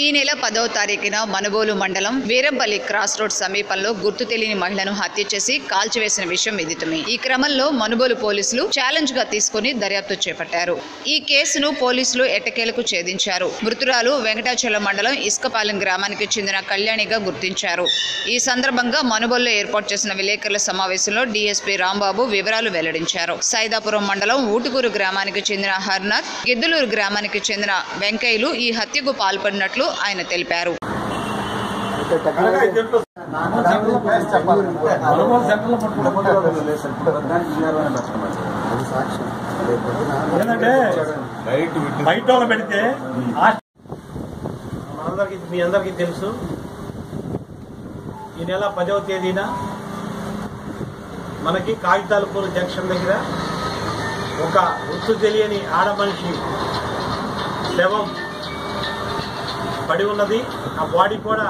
ఈ నెల పదవ తారీఖున మనుబోలు మండలం వీరంపల్లి క్రాస్ రోడ్ సమీపంలో గుర్తు తెలియని మహిళను హత్య చేసి కాల్చివేసిన విషయం విదితమే ఈ క్రమంలో మనుబోలు పోలీసులు ఛాలెంజ్ గా తీసుకుని దర్యాప్తు చేపట్టారు ఈ కేసును పోలీసులు ఎట్టకేలకు ఛేదించారు మృతురాలు వెంకటాచలం మండలం ఇసుకపాలెం గ్రామానికి చెందిన కళ్యాణిగా గుర్తించారు ఈ సందర్భంగా మనుబోలులో ఏర్పాటు చేసిన విలేకరుల సమావేశంలో డీఎస్పీ రాంబాబు వివరాలు వెల్లడించారు సైదాపురం మండలం ఊటుకూరు గ్రామానికి చెందిన హర్నాథ్ గిద్దలూరు గ్రామానికి చెందిన వెంకయ్యలు ఈ హత్యకు పాల్పడినట్లు ఆయన తెలిపారు ఏంటంటే బయట వాళ్ళు పెడితే ఆ- మనందరికీ మీ అందరికీ తెలుసు ఈ నెల పదవ తేదీన మనకి కాగితాలపూర్ జంక్షన్ దగ్గర ఒక గుర్తు తెలియని ఆడ మనిషి శవం పడి ఉన్నది ఆ బాడీ కూడా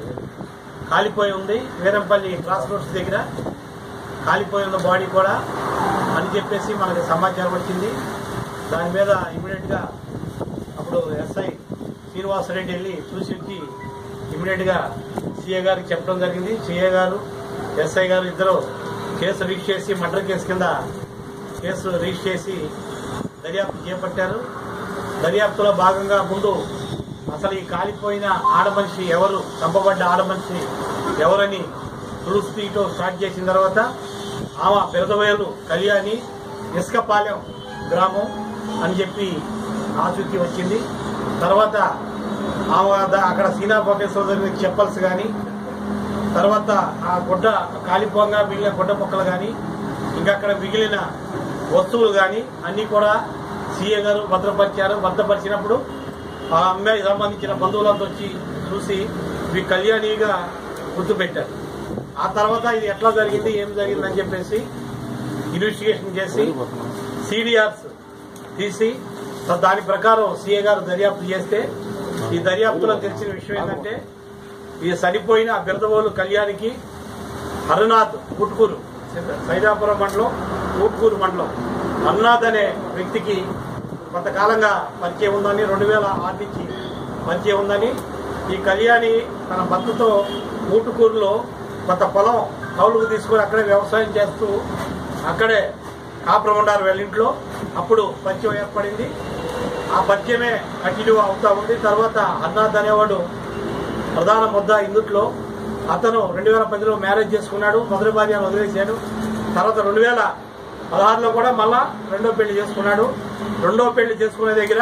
కాలిపోయి ఉంది వీరంపల్లి క్రాస్ రోడ్స్ దగ్గర కాలిపోయి ఉన్న బాడీ కూడా అని చెప్పేసి మనకి సమాచారం వచ్చింది దాని మీద ఇమీడియట్ గా అప్పుడు ఎస్ఐ శ్రీనివాసరెడ్డి వెళ్ళి చూసి వచ్చి ఇమీడియట్ గా సీఏ గారికి చెప్పడం జరిగింది సీఏ గారు ఎస్ఐ గారు ఇద్దరు కేసు రిజిస్టర్ చేసి మర్డర్ కేసు కింద కేసు రిజిస్టర్ చేసి దర్యాప్తు చేపట్టారు దర్యాప్తులో భాగంగా ముందు అసలు ఈ కాలిపోయిన ఆడ మనిషి ఎవరు చంపబడ్డ ఆడ మనిషి ఎవరని క్లూస్ తీయటం స్టార్ట్ చేసిన తర్వాత ఆమె పెరదవేలు కళ్యాణి ఇసుకపాలెం గ్రామం అని చెప్పి ఆచూకీ వచ్చింది తర్వాత ఆమె ద- అక్కడ సీనా కోటేశ్వర దగ్గర చెప్పల్స్ కానీ తర్వాత ఆ గుడ్డ కాలిపోగా మిగిలిన గుడ్డ మొక్కలు కానీ ఇంకా అక్కడ మిగిలిన వస్తువులు కానీ అన్ని కూడా సీఏ గారు భద్రపరిచారు భద్రపరిచినప్పుడు ఆ అమ్మాయికి సంబంధించిన బంధువులంతా వచ్చి చూసి ఇవి కళ్యాణిగా గుర్తుపెట్టారు ఆ తర్వాత ఇది ఎట్లా జరిగింది ఏం జరిగిందని చెప్పేసి ఇన్వెస్టిగేషన్ చేసి సిడిఆర్స్ తీసి దాని ప్రకారం సీఏ గారు దర్యాప్తు చేస్తే ఈ దర్యాప్తులో తెలిసిన విషయం ఏంటంటే ఈ చనిపోయిన బిరదవోలు కళ్యాణికి హరనాథ్ పుట్కూరు సైదాపురం మండలం ఊట్కూరు మండలం హర్నాథ్ అనే వ్యక్తికి కొంతకాలంగా పరిచయం ఉందని రెండు వేల ఆరు నుంచి పరిచయం ఉందని ఈ కళ్యాణి తన భర్తతో ఊటుకూరులో కొంత పొలం కౌలుకు తీసుకుని అక్కడే వ్యవసాయం చేస్తూ అక్కడే కాపురం ఉండారు వీళ్ళ ఇంట్లో అప్పుడు పరిచయం ఏర్పడింది ఆ పరిచయమే కంటిన్యూ అవుతా ఉంది తర్వాత హర్నాథ్ అనేవాడు ప్రధాన ముద్ద ఇందుట్లో అతను రెండు వేల పదిలో మ్యారేజ్ చేసుకున్నాడు మొదటి భార్యను వదిలేశాడు తర్వాత రెండు వేల పదహారులో కూడా మళ్ళా రెండో పెళ్లి చేసుకున్నాడు రెండో పెళ్లి చేసుకునే దగ్గర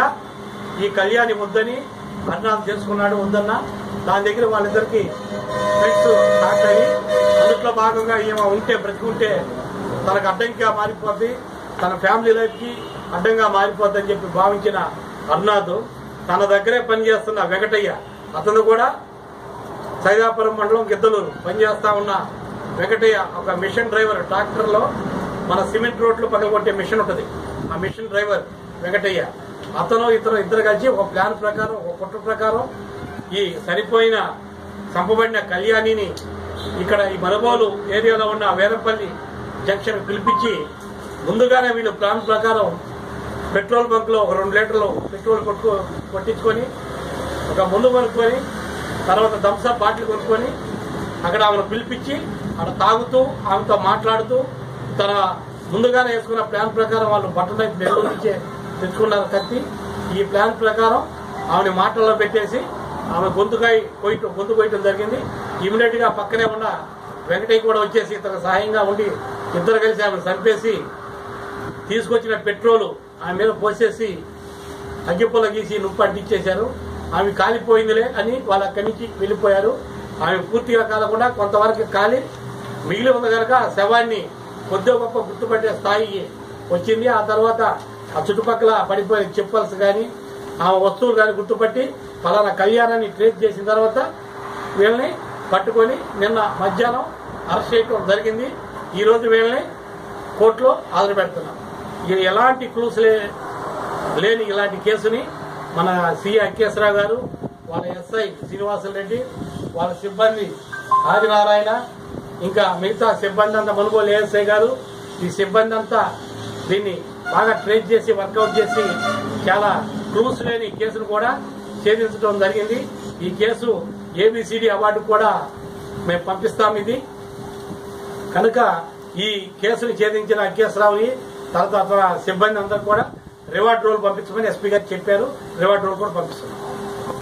ఈ కళ్యాణి వద్దని అర్నాథ్ చేసుకున్నాడు వద్దన్న దాని దగ్గర వాళ్ళిద్దరికి ఫ్రెండ్స్ స్టార్ట్ అయ్యి అందుట్లో భాగంగా ఈమె ఉంటే బ్రతికుంటే తనకు అడ్డంగా మారిపోద్ది తన ఫ్యామిలీ లైఫ్ కి అడ్డంగా మారిపోద్ది అని చెప్పి భావించిన అర్నాథ్ తన దగ్గరే పనిచేస్తున్న వెంకటయ్య అతను కూడా సైదాపురం మండలం గిద్దలూరు పనిచేస్తా ఉన్న వెంకటయ్య ఒక మిషన్ డ్రైవర్ ట్రాక్టర్ లో మన సిమెంట్ రోడ్లు పగలగొట్టే మిషన్ ఉంటుంది ఆ మిషన్ డ్రైవర్ వెంకటయ్య అతను ఇతను ఇద్దరు కలిసి ఒక ప్లాన్ ప్రకారం ఒక కుట్ర ప్రకారం ఈ సరిపోయిన చంపబడిన కళ్యాణిని ఇక్కడ ఈ మనబోలు ఏరియాలో ఉన్న వేరపల్లి జంక్షన్ పిలిపించి ముందుగానే వీళ్ళు ప్లాన్ ప్రకారం పెట్రోల్ బంక్ లో ఒక రెండు లీటర్లు పెట్రోల్ కొట్టుకో కొట్టించుకొని ఒక ముందు కొనుక్కొని తర్వాత థమ్స్అప్ బాటిల్ కొనుక్కొని అక్కడ ఆమెను పిలిపించి అక్కడ తాగుతూ ఆమెతో మాట్లాడుతూ తన ముందుగానే వేసుకున్న ప్లాన్ ప్రకారం వాళ్ళు బట్టలు అయితే నెల్లూరు నుంచే తెచ్చుకున్నారు కత్తి ఈ ప్లాన్ ప్రకారం ఆమెని మాటల్లో పెట్టేసి ఆమె గొంతుకాయ కొయ్యటం గొంతు కొయ్యటం జరిగింది ఇమీడియట్ గా పక్కనే ఉన్న వెంకటయ్య కూడా వచ్చేసి తన సహాయంగా ఉండి ఇద్దరు కలిసి ఆమెను చంపేసి తీసుకొచ్చిన పెట్రోలు ఆమె మీద పోసేసి అగ్గిపుల్ల గీసి నుప్పు అంటించేశారు ఆమె కాలిపోయిందిలే అని వాళ్ళు అక్కడి నుంచి వెళ్ళిపోయారు ఆమె పూర్తిగా కాలకుండా కొంతవరకు కాలి మిగిలి ఉంది కనుక ఆ శవాన్ని కొద్దిగా గొప్ప గుర్తుపట్టే స్థాయికి వచ్చింది ఆ తర్వాత ఆ చుట్టుపక్కల పడిపోయిన చెప్పల్స్ కానీ ఆ వస్తువులు కానీ గుర్తుపట్టి ఫలానా కళ్యాణాన్ని ట్రేస్ చేసిన తర్వాత వీళ్ళని పట్టుకొని నిన్న మధ్యాహ్నం అరెస్ట్ చేయడం జరిగింది ఈ రోజు వీళ్ళని కోర్టులో హాజరు పెడుతున్నాం ఇది ఎలాంటి క్లూస్ లే లేని ఇలాంటి కేసుని మన సిఐ అక్కేశ్వరరావు గారు వాళ్ళ ఎస్ఐ శ్రీనివాసులు రెడ్డి వాళ్ళ సిబ్బంది ఆదినారాయణ ఇంకా మిగతా సిబ్బంది అంతా మనుగోలు ఏఎస్ఐ గారు ఈ సిబ్బంది అంతా దీన్ని బాగా ట్రేస్ చేసి వర్కౌట్ చేసి చాలా క్లూస్ లేని కేసును కూడా ఛేదించడం జరిగింది ఈ కేసు ఏబిసిడి అవార్డు కూడా మేము పంపిస్తాం ఇది కనుక ఈ కేసును ఛేదించిన అఖిలేశ్వరరావుని తర్వాత అతని సిబ్బంది అందరూ కూడా రివార్డ్ రోల్ పంపించమని ఎస్పీ గారు చెప్పారు రివార్డ్ రోల్ కూడా పంపిస్తున్నాం